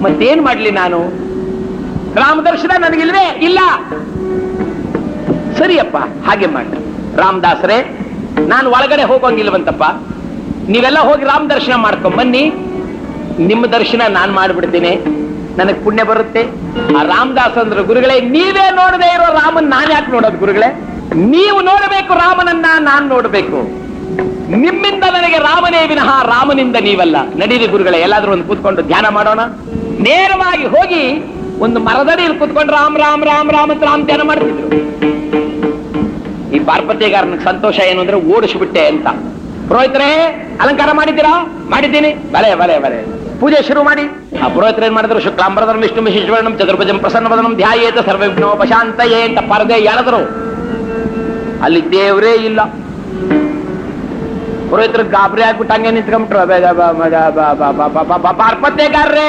ಮತ್ತೇನ್ ಮಾಡ್ಲಿ ನಾನು ರಾಮ ದರ್ಶನ ನನಗಿಲ್ವೇ ಇಲ್ಲ ಸರಿಯಪ್ಪ ಹಾಗೆ ಮಾಡಿ ರಾಮದಾಸರೇ ನಾನು ಒಳಗಡೆ ಹೋಗೋಂಗಿಲ್ವಂತಪ್ಪ ನೀವೆಲ್ಲ ಹೋಗಿ ರಾಮ ದರ್ಶನ ಮಾಡ್ಕೊಂಡ್ ಬನ್ನಿ ನಿಮ್ಮ ದರ್ಶನ ನಾನ್ ಮಾಡ್ಬಿಡ್ತೀನಿ ನನಗ್ ಪುಣ್ಯ ಬರುತ್ತೆ ಆ ರಾಮದಾಸ್ ಅಂದ್ರ ಗುರುಗಳೇ ನೀವೇ ನೋಡದೆ ಇರೋ ರಾಮನ್ ನಾನ್ ಯಾಕೆ ನೋಡೋದು ಗುರುಗಳೇ ನೀವು ನೋಡಬೇಕು ರಾಮನನ್ನ ನಾನ್ ನೋಡ್ಬೇಕು ನಿಮ್ಮಿಂದ ನನಗೆ ರಾಮನೇ ವಿನಃ ರಾಮನಿಂದ ನೀವಲ್ಲ ನಡೀರಿ ಗುರುಗಳೇ ಎಲ್ಲಾದ್ರೂ ಒಂದು ಕೂತ್ಕೊಂಡು ಧ್ಯಾನ ಮಾಡೋಣ ನೇರವಾಗಿ ಹೋಗಿ ಒಂದು ಮರದಡಿಯಲ್ಲಿ ಕೂತ್ಕೊಂಡು ರಾಮ್ ರಾಮ್ ರಾಮ್ ರಾಮ್ ಅಂತ ರಾಮ್ ಧ್ಯಾನ ಮಾಡ್ತಿದ್ರು ಈ ಪಾರ್ಪತ್ಯಗಾರನ ಸಂತೋಷ ಏನು ಅಂದ್ರೆ ಓಡಿಸ್ಬಿಟ್ಟೆ ಅಂತ ಪುರೋಹಿತರೇ ಅಲಂಕಾರ ಮಾಡಿದ್ದೀರಾ ಮಾಡಿದ್ದೀನಿ ಬಲೆ ಬಲೆ ಬಲೆ ಪೂಜೆ ಶುರು ಮಾಡಿ ಆ ಪುರೋಹಿತರು ಏನ್ ಮಾಡಿದ್ರು ಶುಕ್ಲಾಂಬರದಂ ವಿಷ್ಣು ವಿಶೇಷವರ್ಣಂ ಚತುರ್ಭುಜಂ ಪ್ರಸನ್ನವದನಂ ಧ್ಯಾಯೇತ ಸರ್ವವಿಘ್ನೋಪಶಾಂತಯೇ ಅಂತ ಪರದೆ ಎಳೆದ್ರು ಅಲ್ಲಿ ದೇವರೇ ಇಲ್ಲ ಪುರೋಹಿತರು ಗಾಬರಿ ಆಗ್ಬಿಟ್ಟು ಹಂಗೆ ನಿಂತ್ಕೊಂಡ್ಬಿಟ್ರು ಅಬೆ ಗ ಬ ಮ ಗ ಬ ಬ ಬ ಬ ಬ ಬ ಪಾರ್ಪತ್ಯಗಾರ್ರೇ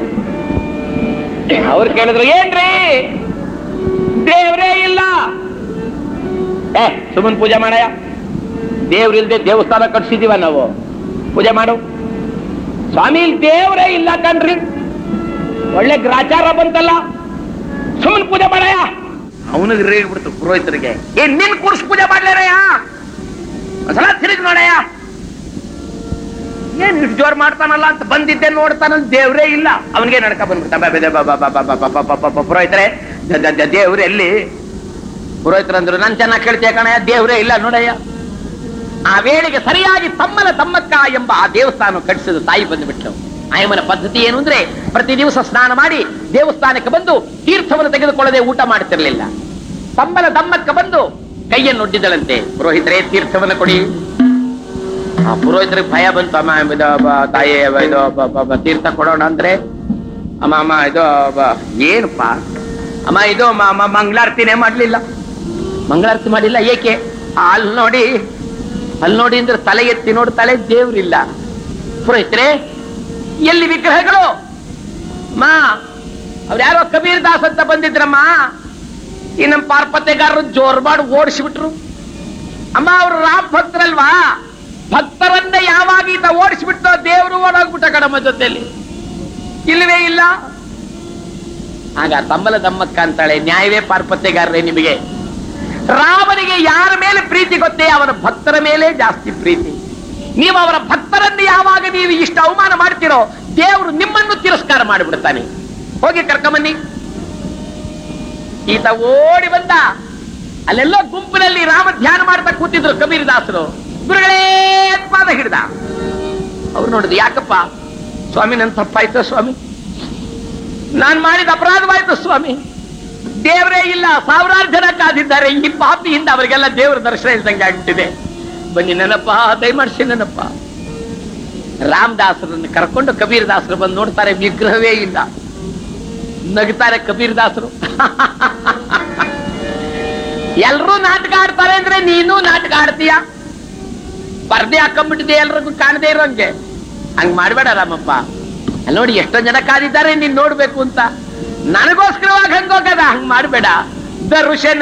ಅವ್ರು ಕೇಳಿದ್ರು ಏನ್ರಿ ದೇವರೇ ಇಲ್ಲ ಏ ಸುಮ್ಮನ್ ಪೂಜೆ ಮಾಡಯ್ಯ ದೇವ್ರಿಲ್ದೆ ದೇವಸ್ಥಾನ ಕಟ್ಸಿದೀವ ನಾವು ಪೂಜೆ ಮಾಡು ಸ್ವಾಮಿ ಇಲ್ಲಿ ದೇವರೇ ಇಲ್ಲ ಕಣ್ರಿ ಒಳ್ಳೆ ಗ್ರಾಚಾರ ಬಂತಲ್ಲ ಸುಮ್ಮನ್ ಪೂಜೆ ಮಾಡಯ್ಯ ಅವನಿಗೆ ರೇಗ್ಬಿಡ್ತು ಪುರೋಹಿತರಿಗೆ ಏ ನಿನ್ ಕೂರ್ಸ್ ಪೂಜೆ ಮಾಡ್ಲೇರಯ್ಯ ಒಂದ್ಸಲ ತಿರುಗಿ ನೋಡಯ್ಯ ಏನ್ ಇಷ್ಟು ಜೋರ್ ಮಾಡ್ತಾನಲ್ಲ ಅಂತ ಬಂದಿದ್ದೆ ನೋಡ್ತಾನ ದೇವ್ರೇ ಇಲ್ಲ ಅವನಿಗೆ ನಡ್ಕ ಬಂದ್ಬಿಡ್ತ ಪುರೋಹಿತರೆ ದ- ದ- ದ- ದೇವ್ರು ಎಲ್ಲಿ ಪುರೋಹಿತರಂದ್ರು ನನ್ ಚೆನ್ನಾಗಿ ಕೇಳ್ತೀಯ ಕಣಯ್ಯ ದೇವ್ರೇ ಇಲ್ಲ ನೋಡಯ್ಯ ಆ ವೇಳೆಗೆ ಸರಿಯಾಗಿ ತಮ್ಮನ ತಮ್ಮಕ್ಕ ಎಂಬ ಆ ದೇವಸ್ಥಾನ ಕಟ್ಟಿಸಿದ ತಾಯಿ ಬಂದುಬಿಟ್ಲು ಆಯಮ್ಮನ ಪದ್ಧತಿ ಏನು ಅಂದ್ರೆ ಪ್ರತಿ ದಿವಸ ಸ್ನಾನ ಮಾಡಿ ದೇವಸ್ಥಾನಕ್ಕೆ ಬಂದು ತೀರ್ಥವನ್ನು ತೆಗೆದುಕೊಳ್ಳದೆ ಊಟ ಮಾಡ್ತಿರ್ಲಿಲ್ಲ ತಮ್ಮನ ತಮ್ಮಕ್ಕ ಬಂದು ಕೈಯನ್ನು ಒಡ್ಡಿದಳಂತೆ ಪುರೋಹಿತರೇ ತೀರ್ಥವನ್ನು ಕೊಡಿ ಆ ಪುರೋಹಿತರಿಗೆ ಭಯ ಬಂತು ಅಮ್ಮ ಇದು ಬ- ತಾಯಿ ಇದು ಬ- ಬ- ಬ- ತೀರ್ಥ ಕೊಡೋಣ ಅಂದ್ರೆ ಅಮ್ಮ ಅಮ್ಮ ಇದು ಬ- ಏನಪ್ಪ ಅಮ್ಮ ಇದು ಮ- ಮ- ಮಂಗಳಾರತಿನೇ ಮಾಡ್ಲಿಲ್ಲ ಮಂಗಳಾರತಿ ಮಾಡಿಲ್ಲ ಏಕೆ ಅಲ್ಲಿ ನೋಡಿ ಅಲ್ಲಿ ನೋಡಿ ಅಂದ್ರೆ ತಲೆ ಎತ್ತಿ ನೋಡಿ ತಲೆ ದೇವ್ರಿಲ್ಲ ಪುರೋಹಿತರೆ ಎಲ್ಲಿ ವಿಗ್ರಹಗಳು ಮಾ ಅವ್ರು ಯಾರೋ ಕಬೀರ್ ದಾಸ್ ಅಂತ ಬಂದಿದ್ರಮ್ಮ ಈ ನಮ್ಮ ಪಾರ್ಪತ್ಯಗಾರರು ಜೋರ್ ಮಾಡಿ ಓಡಿಸ್ಬಿಟ್ರು ಅಮ್ಮ ಅವ್ರು ರಾಮ್ ಭಕ್ತರಲ್ವಾ ಭಕ್ತರನ್ನ ಯಾವಾಗ ಈತ ಓಡಿಸ್ಬಿಟ್ಟು ದೇವರು ಓಡೋಗ್ಬಿಟ್ಟ ಕಡಮ್ಮ ಜೊತೆಯಲ್ಲಿ ಇಲ್ಲವೇ ಇಲ್ಲ ಆಗ ತಮ್ಮಲ ದಮ್ಮಕ್ಕ ಅಂತಾಳೆ ನ್ಯಾಯವೇ ಪಾರ್ಪತ್ಯಗಾರರೇ ನಿಮಗೆ ರಾಮನಿಗೆ ಯಾರ ಮೇಲೆ ಪ್ರೀತಿ ಗೊತ್ತೇ ಅವನ ಭಕ್ತರ ಮೇಲೆ ಜಾಸ್ತಿ ಪ್ರೀತಿ ನೀವು ಅವರ ಭಕ್ತರನ್ನು ಯಾವಾಗ ನೀವು ಇಷ್ಟ ಅವಮಾನ ಮಾಡ್ತೀರೋ ದೇವರು ನಿಮ್ಮನ್ನು ತಿರಸ್ಕಾರ ಮಾಡಿಬಿಡ್ತಾನೆ ಹೋಗಿ ಕರ್ಕೊಂಬನ್ನಿ ಈತ ಓಡಿ ಬಂದ ಅಲ್ಲೆಲ್ಲೋ ಗುಂಪಿನಲ್ಲಿ ರಾಮ ಧ್ಯಾನ ಮಾಡ್ತಾ ಕೂತಿದ್ರು ಕಬೀರ್ ದಾಸರು ಗುರುಗಳೇ ಅಂತ ಪಾದ ಹಿಡ್ದ ಅವ್ರು ನೋಡಿದ್ರು ಯಾಕಪ್ಪ ಸ್ವಾಮಿ ನನ್ ತಪ್ಪಾಯ್ತು ಸ್ವಾಮಿ ನಾನ್ ಮಾಡಿದ ಅಪರಾಧವಾಯ್ತು ಸ್ವಾಮಿ ದೇವರೇ ಇಲ್ಲ ಸಾವಿರಾರು ಜನ ಕಾದಿದ್ದಾರೆ ಈ ಪಾಪಿಯಿಂದ ಅವರಿಗೆಲ್ಲ ದೇವರ ದರ್ಶನ ಇಲ್ದಂಗೆ ಆಗ್ಬಿಟ್ಟಿದೆ ಬನ್ನಿ ನನ್ನಪ್ಪ ದಯಮಾಡಿಸಿ ನನ್ನಪ್ಪ ರಾಮದಾಸರನ್ನು ಕರ್ಕೊಂಡು ಕಬೀರ್ ದಾಸರು ಬಂದು ನೋಡ್ತಾರೆ ವಿಗ್ರಹವೇ ಇಲ್ಲ ನಗ್ತಾರೆ ಕಬೀರ್ ದಾಸರು ಎಲ್ರೂ ನಾಟಕ ಆಡ್ತಾರೆ ಅಂದ್ರೆ ನೀನು ನಾಟಕ ಆಡ್ತೀಯ ಪರ್ದೆ ಹಾಕೊಂಡ್ಬಿಟ್ಟಿದೆ ಎಲ್ರಿಗೂ ಕಾಣದೇ ಇರೋಂಗೆ ಹಂಗ್ ಮಾಡ್ಬೇಡ ರಾಮಪ್ಪ ಅಲ್ಲಿ ನೋಡಿ ಎಷ್ಟೋ ಜನ ಕಾದಿದ್ದಾರೆ ನೀನ್ ನೋಡ್ಬೇಕು ಅಂತ ನನಗೋಸ್ಕರವಾಗಿ ಹಂಗೋಗದ ಹಂಗ್ ಮಾಡ್ಬೇಡ ದರ್ಶನ